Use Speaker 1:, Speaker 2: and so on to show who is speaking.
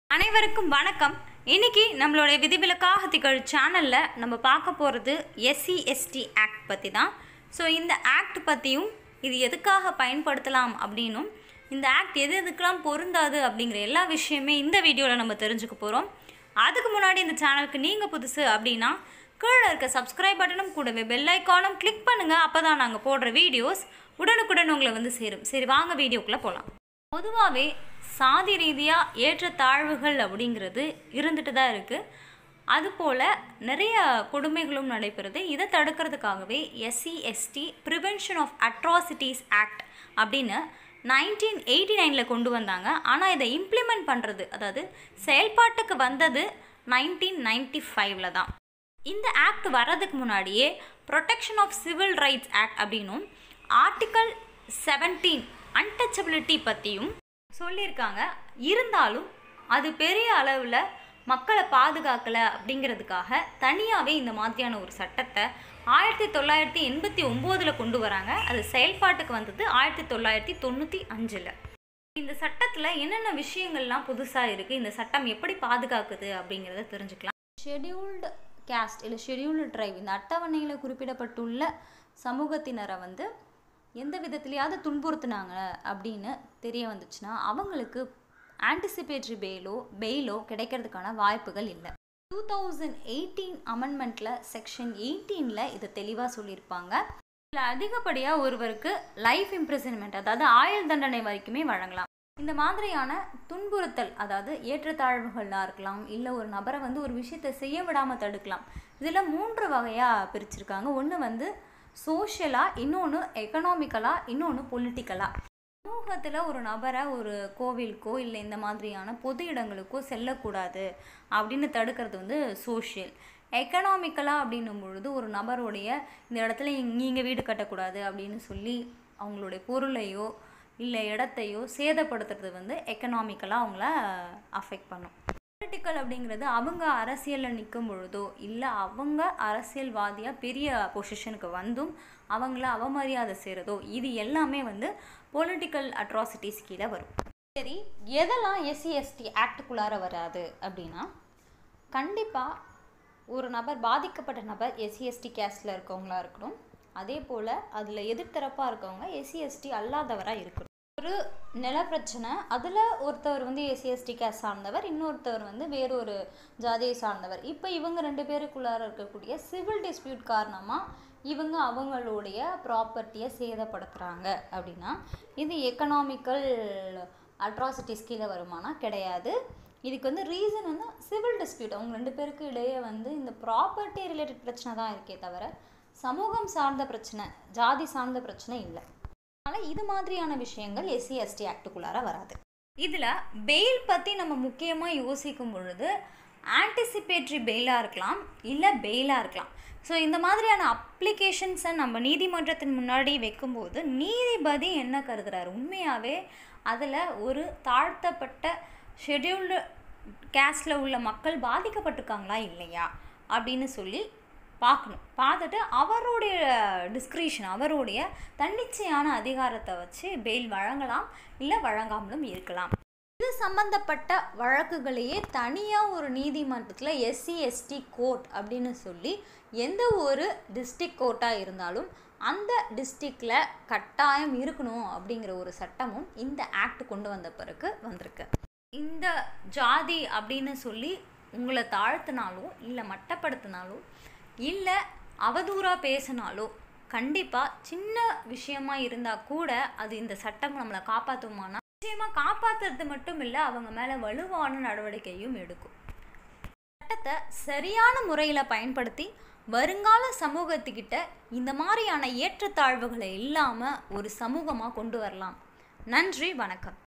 Speaker 1: அனைவருக்கும் வணக்கம் இன்னைக்கு நம்மளுடைய விதிவிலக்காக திகழ் சேனலில் நம்ம பார்க்க போகிறது எஸ்சி எஸ்டி ஆக்ட் பற்றி தான் ஸோ இந்த ஆக்ட் பற்றியும் இது எதுக்காக பயன்படுத்தலாம் அப்படின்னும் இந்த ஆக்ட் எது எதுக்கெல்லாம் பொருந்தாது அப்படிங்கிற எல்லா விஷயமே இந்த வீடியோவில் நம்ம தெரிஞ்சுக்க போகிறோம் அதுக்கு முன்னாடி இந்த சேனலுக்கு நீங்கள் புதுசு அப்படின்னா கீழே இருக்க சப்ஸ்கிரைப் பட்டனும் கூடவே பெல் ஐக்கானும் கிளிக் பண்ணுங்கள் அப்போ தான் நாங்கள் போடுற வீடியோஸ் உடனுக்குடன் உங்களை வந்து சேரும் சரி வாங்க வீடியோக்குள்ளே போகலாம் பொதுவாகவே சாதி ரீதியாக ஏற்றத்தாழ்வுகள் அப்படிங்கிறது இருந்துட்டு தான் இருக்குது அதுபோல் நிறைய கொடுமைகளும் நடைபெறுது இதை தடுக்கிறதுக்காகவே SC ST prevention of atrocities act அப்படின்னு நைன்டீன் எயிட்டி நைனில் கொண்டு வந்தாங்க ஆனால் இதை இம்ப்ளிமெண்ட் பண்ணுறது அதாவது செயல்பாட்டுக்கு வந்தது நைன்டீன் நைன்டி ஃபைவ்ல தான் இந்த ஆக்ட் வர்றதுக்கு முன்னாடியே protection of civil rights act அப்படின்னும் ஆர்டிக்கல் செவன்டீன் அன்டச்சபிலிட்டி பற்றியும் சொல்லியிருக்காங்க இருந்தாலும் அது பெரிய அளவில் மக்களை பாதுகாக்கலை அப்படிங்கிறதுக்காக தனியாகவே இந்த மாதிரியான ஒரு சட்டத்தை ஆயிரத்தி தொள்ளாயிரத்தி எண்பத்தி ஒம்போதில் கொண்டு வராங்க அது செயல்பாட்டுக்கு வந்தது ஆயிரத்தி தொள்ளாயிரத்தி தொண்ணூற்றி அஞ்சில் இந்த சட்டத்தில் என்னென்ன விஷயங்கள்லாம் புதுசாக இருக்குது இந்த சட்டம் எப்படி பாதுகாக்குது அப்படிங்கிறத தெரிஞ்சுக்கலாம் ஷெடியூல்டு கேஸ்ட் இல்லை ஷெடியூல்டு ட்ரைவ் இந்த அட்டவணையில் குறிப்பிடப்பட்டுள்ள சமூகத்தினரை வந்து எந்த விதத்துலையாவது துன்புறுத்துனாங்க அப்படின்னு தெரிய வந்துச்சுன்னா அவங்களுக்கு ஆன்டிசிபேட்டரி பெயிலோ பெயிலோ கிடைக்கிறதுக்கான வாய்ப்புகள் இல்லை டூ தௌசண்ட் எயிட்டீன் அமெண்ட்மெண்ட்டில் செக்ஷன் எயிட்டீனில் இதை தெளிவாக சொல்லியிருப்பாங்க இதில் அதிகப்படியாக ஒருவருக்கு லைஃப் இம்ப்ரிசன்மெண்ட் அதாவது ஆயுள் தண்டனை வரைக்குமே வழங்கலாம் இந்த மாதிரியான துன்புறுத்தல் அதாவது ஏற்றத்தாழ்வுகளாக இருக்கலாம் இல்லை ஒரு நபரை வந்து ஒரு விஷயத்தை செய்ய விடாமல் தடுக்கலாம் இதில் மூன்று வகையாக பிரிச்சிருக்காங்க ஒன்று வந்து சோஷியலாக இன்னொன்று எக்கனாமிக்கலாக இன்னொன்று பொலிட்டிக்கலாக சமூகத்தில் ஒரு நபரை ஒரு கோவிலுக்கோ இல்லை இந்த மாதிரியான பொது இடங்களுக்கோ செல்லக்கூடாது அப்படின்னு தடுக்கிறது வந்து சோஷியல் எக்கனாமிக்கலாக அப்படின்னும் பொழுது ஒரு நபருடைய இந்த இடத்துல நீங்கள் வீடு கட்டக்கூடாது அப்படின்னு சொல்லி அவங்களுடைய பொருளையோ இல்லை இடத்தையோ சேதப்படுத்துறது வந்து எக்கனாமிக்கலாக அவங்கள அஃபெக்ட் பண்ணும் பொலிட்டிக்கல் அப்படிங்கிறது அவங்க அரசியலில் நிற்கும் பொழுதோ இல்லை அவங்க அரசியல்வாதியாக பெரிய பொசிஷனுக்கு வந்தும் அவங்கள அவமரியாதை செய்கிறதோ இது எல்லாமே வந்து பொலிட்டிக்கல் அட்ராசிட்டிஸ் கீழே வரும் சரி எதெல்லாம் எஸ்சி எஸ்டி ஆக்டுக்குள்ளார வராது அப்படின்னா கண்டிப்பாக ஒரு நபர் பாதிக்கப்பட்ட நபர் எஸ்சி எஸ்டி கேஸ்டில் இருக்கவங்களா இருக்கணும் அதே போல் அதில் எதிர்த்தரப்பாக இருக்கவங்க எஸ்சி எஸ்டி அல்லாதவராக இருக்கணும் ஒரு நில பிரச்சனை அதில் ஒருத்தவர் வந்து எஸ்சி எஸ்டி கேஸ் சார்ந்தவர் இன்னொருத்தவர் வந்து வேறொரு ஜாதியை சார்ந்தவர் இப்போ இவங்க ரெண்டு பேருக்குள்ளார இருக்கக்கூடிய சிவில் டிஸ்பியூட் காரணமாக இவங்க அவங்களுடைய ப்ராப்பர்ட்டியை சேதப்படுத்துகிறாங்க அப்படின்னா இது எக்கனாமிக்கல் அட்ராசிட்டிஸ் கீழே வருமானா கிடையாது இதுக்கு வந்து ரீசன் வந்து சிவில் டிஸ்பியூட் அவங்க ரெண்டு பேருக்கு இடையே வந்து இந்த ப்ராப்பர்ட்டி ரிலேட்டட் பிரச்சனை தான் இருக்கே தவிர சமூகம் சார்ந்த பிரச்சனை ஜாதி சார்ந்த பிரச்சனை இல்லை அதனால் இது மாதிரியான விஷயங்கள் எஸ்சி எஸ்டி ஆக்டுக்குள்ளார வராது இதில் பெயில் பற்றி நம்ம முக்கியமாக யோசிக்கும் பொழுது ஆன்டிசிபேட்ரி பெயிலாக இருக்கலாம் இல்லை பெயிலாக இருக்கலாம் ஸோ இந்த மாதிரியான அப்ளிகேஷன்ஸை நம்ம நீதிமன்றத்தின் முன்னாடி வைக்கும்போது நீதிபதி என்ன கருதுறாரு உண்மையாகவே அதில் ஒரு தாழ்த்தப்பட்ட ஷெட்யூல்டு கேஸ்டில் உள்ள மக்கள் பாதிக்கப்பட்டிருக்காங்களா இல்லையா அப்படின்னு சொல்லி பார்க்கணும் பார்த்துட்டு அவருடைய டிஸ்கிரிஷன் அவருடைய தன்னிச்சையான அதிகாரத்தை வச்சு பெயில் வழங்கலாம் இல்லை வழங்காமலும் இருக்கலாம் இது சம்பந்தப்பட்ட வழக்குகளையே தனியாக ஒரு நீதிமன்றத்தில் எஸ்சி எஸ்டி கோர்ட் அப்படின்னு சொல்லி எந்த ஒரு டிஸ்ட்ரிக் கோர்ட்டாக இருந்தாலும் அந்த டிஸ்ட்ரிக்டில் கட்டாயம் இருக்கணும் அப்படிங்கிற ஒரு சட்டமும் இந்த ஆக்ட் கொண்டு வந்த பிறகு வந்திருக்கு இந்த ஜாதி அப்படின்னு சொல்லி உங்களை தாழ்த்தினாலோ இல்லை மட்டப்படுத்தினாலோ இல்லை அவதூறாக பேசினாலோ கண்டிப்பாக சின்ன விஷயமா இருந்தால் கூட அது இந்த சட்டம் நம்மளை காப்பாற்றுமானா நிச்சயமாக காப்பாற்றுறது மட்டும் இல்லை அவங்க மேலே வலுவான நடவடிக்கையும் எடுக்கும் சட்டத்தை சரியான முறையில் பயன்படுத்தி வருங்கால சமூகத்துக்கிட்ட இந்த மாதிரியான ஏற்றத்தாழ்வுகளை இல்லாமல் ஒரு சமூகமாக கொண்டு வரலாம் நன்றி வணக்கம்